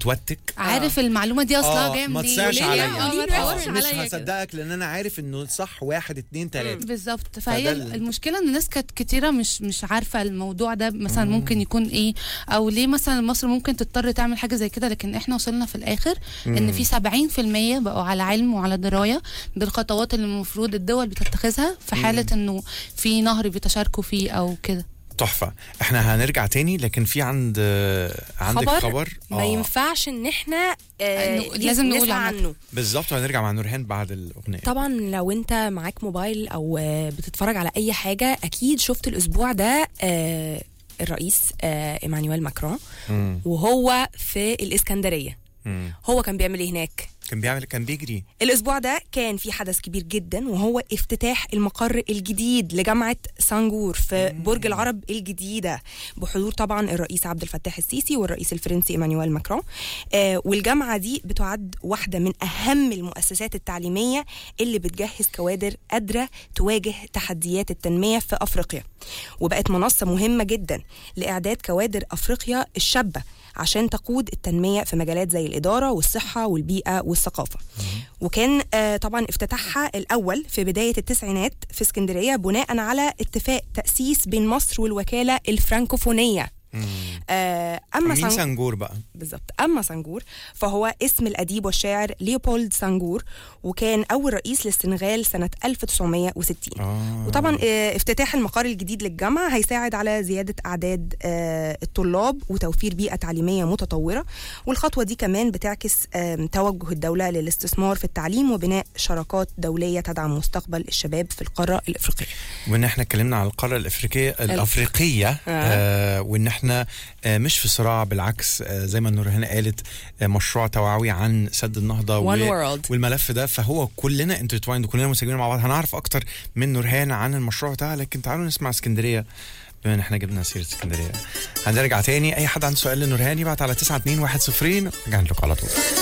توتك عارف المعلومه دي اصلها جايه ما منين تصعش ليه؟ عليا آه، ما قولي تصعش reference. مش عليا كده. هصدقك لان انا عارف انه صح واحد اتنين تلاته بالظبط فده فهي ال- المشكله ان الناس كانت كتيره مش مش عارفه الموضوع ده مثلا ممكن يكون ايه او ليه مثلا مصر ممكن تضطر تعمل حاجه زي كده لكن احنا وصلنا في الاخر ان في 70% بقوا على علم وعلى درايه بالخطوات اللي المفروض الدول بتتخذها في حاله انه في نهر بيتشاركوا فيه او كده تحفه احنا هنرجع تاني لكن في عند عندك خبر, خبر ما آه، ينفعش ان احنا آه إنه لازم نقول نسمع عامة. عنه بالظبط وهنرجع مع نورهان بعد الاغنيه طبعا لو انت معاك موبايل او آه، بتتفرج على اي حاجه اكيد شفت الاسبوع ده آه، الرئيس آه، ايمانويل ماكرون مم. وهو في الاسكندريه مم. هو كان بيعمل ايه هناك كان بيعمل كان بيجري الاسبوع ده كان في حدث كبير جدا وهو افتتاح المقر الجديد لجامعه سانجور في برج العرب الجديده بحضور طبعا الرئيس عبد الفتاح السيسي والرئيس الفرنسي ايمانويل ماكرون آه والجامعه دي بتعد واحده من اهم المؤسسات التعليميه اللي بتجهز كوادر قادره تواجه تحديات التنميه في افريقيا وبقت منصه مهمه جدا لاعداد كوادر افريقيا الشابه عشان تقود التنمية في مجالات زي الإدارة والصحة والبيئة والثقافة وكان آه، طبعا افتتاحها الأول في بداية التسعينات في اسكندرية بناء على اتفاق تأسيس بين مصر والوكالة الفرانكوفونية آه، أما مين سان- سنجور بقى بالظبط اما سانجور فهو اسم الاديب والشاعر ليوبولد سانجور وكان اول رئيس للسنغال سنه 1960 آه. وطبعا آه، افتتاح المقر الجديد للجامعه هيساعد على زياده اعداد آه، الطلاب وتوفير بيئه تعليميه متطوره والخطوه دي كمان بتعكس آم، توجه الدوله للاستثمار في التعليم وبناء شراكات دوليه تدعم مستقبل الشباب في القاره الافريقيه وان احنا اتكلمنا على القاره الافريقيه الافريقيه آه. آه وان احنا آه مش في صراع بالعكس آه زي ما نورهان قالت آه مشروع توعوي عن سد النهضه One world. والملف ده فهو كلنا انترتوايند وكلنا مسجلين مع بعض هنعرف اكتر من نورهان عن المشروع بتاعها لكن تعالوا نسمع اسكندريه بما ان احنا جبنا سيره اسكندريه هنرجع تاني اي حد عنده سؤال لنورهان يبعت على 921 رجعنا لكم على طول